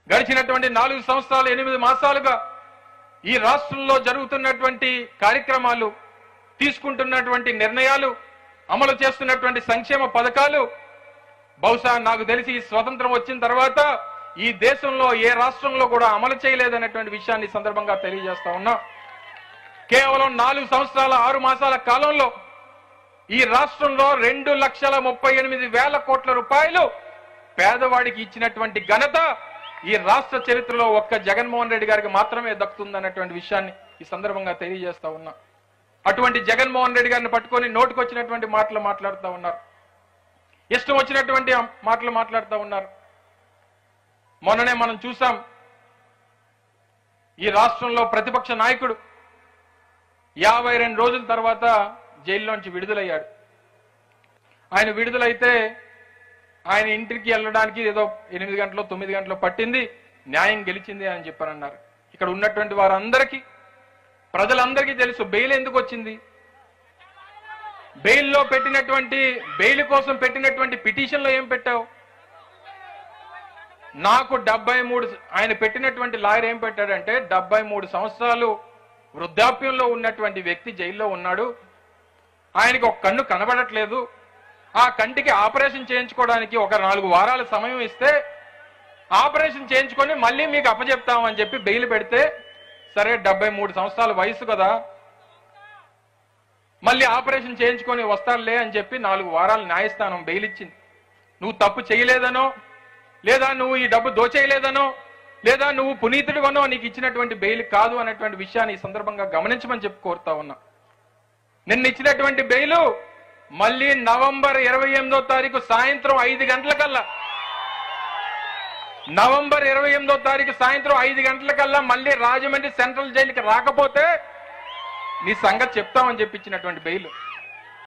గడిచినటువంటి నాలుగు సంవత్సరాలు ఎనిమిది మాసాలుగా ఈ రాష్ట్రంలో జరుగుతున్నటువంటి కార్యక్రమాలు తీసుకుంటున్నటువంటి నిర్ణయాలు అమలు చేస్తున్నటువంటి సంక్షేమ పథకాలు బహుశా నాకు తెలిసి ఈ స్వతంత్రం వచ్చిన తర్వాత ఈ దేశంలో ఏ రాష్ట్రంలో కూడా అమలు చేయలేదనేటువంటి విషయాన్ని ఈ సందర్భంగా తెలియజేస్తా ఉన్నా కేవలం నాలుగు సంవత్సరాల ఆరు మాసాల కాలంలో ఈ రాష్ట్రంలో రెండు లక్షల ముప్పై ఎనిమిది వేల కోట్ల రూపాయలు పేదవాడికి ఇచ్చినటువంటి ఘనత ఈ రాష్ట్ర చరిత్రలో ఒక్క జగన్మోహన్ రెడ్డి గారికి మాత్రమే దక్కుతుందన్నటువంటి విషయాన్ని ఈ సందర్భంగా తెలియజేస్తా ఉన్నా అటువంటి జగన్మోహన్ రెడ్డి గారిని పట్టుకొని నోటుకొచ్చినటువంటి మాటలు మాట్లాడుతూ ఉన్నారు ఇష్టం వచ్చినటువంటి మాటలు మాట్లాడుతూ ఉన్నారు మొన్ననే మనం చూసాం ఈ రాష్ట్రంలో ప్రతిపక్ష నాయకుడు యాభై రెండు రోజుల తర్వాత జైల్లోంచి విడుదలయ్యాడు ఆయన విడుదలైతే ఆయన ఇంటికి వెళ్ళడానికి ఏదో ఎనిమిది గంటలు తొమ్మిది గంటలు పట్టింది న్యాయం గెలిచింది అని చెప్పారన్నారు ఇక్కడ ఉన్నటువంటి వారందరికీ ప్రజలందరికీ తెలుసు బెయిల్ ఎందుకు వచ్చింది బెయిల్లో పెట్టినటువంటి బెయిల్ కోసం పెట్టినటువంటి పిటిషన్లో ఏం పెట్టావు నాకు డెబ్బై మూడు ఆయన పెట్టినటువంటి లాయర్ ఏం పెట్టాడంటే డెబ్బై మూడు సంవత్సరాలు వృద్ధాప్యంలో ఉన్నటువంటి వ్యక్తి జైల్లో ఉన్నాడు ఆయనకి ఒక కన్ను కనబడట్లేదు ఆ కంటికి ఆపరేషన్ చేయించుకోవడానికి ఒక నాలుగు వారాల సమయం ఇస్తే ఆపరేషన్ చేయించుకొని మళ్ళీ మీకు అప్పచెప్తామని చెప్పి బెయిల్ పెడితే సరే డెబ్బై మూడు సంవత్సరాల వయసు కదా మళ్ళీ ఆపరేషన్ చేయించుకొని వస్తానులే అని చెప్పి నాలుగు వారాలు న్యాయస్థానం బెయిల్ ఇచ్చింది నువ్వు తప్పు చేయలేదనో లేదా నువ్వు ఈ డబ్బు దోచేయలేదనో లేదా నువ్వు పునీతుడివనో నీకు ఇచ్చినటువంటి బెయిల్ కాదు అనేటువంటి విషయాన్ని ఈ సందర్భంగా గమనించమని చెప్పి కోరుతా ఉన్నా నిన్న ఇచ్చినటువంటి బెయిలు మళ్ళీ నవంబర్ ఇరవై ఎనిమిదో తారీఖు సాయంత్రం ఐదు గంటలకల్లా నవంబర్ ఇరవై ఎనిమిదో తారీఖు సాయంత్రం ఐదు గంటలకల్లా మళ్ళీ రాజమండ్రి సెంట్రల్ జైలుకి రాకపోతే నీ సంగతి చెప్తామని చెప్పి ఇచ్చినటువంటి బెయిల్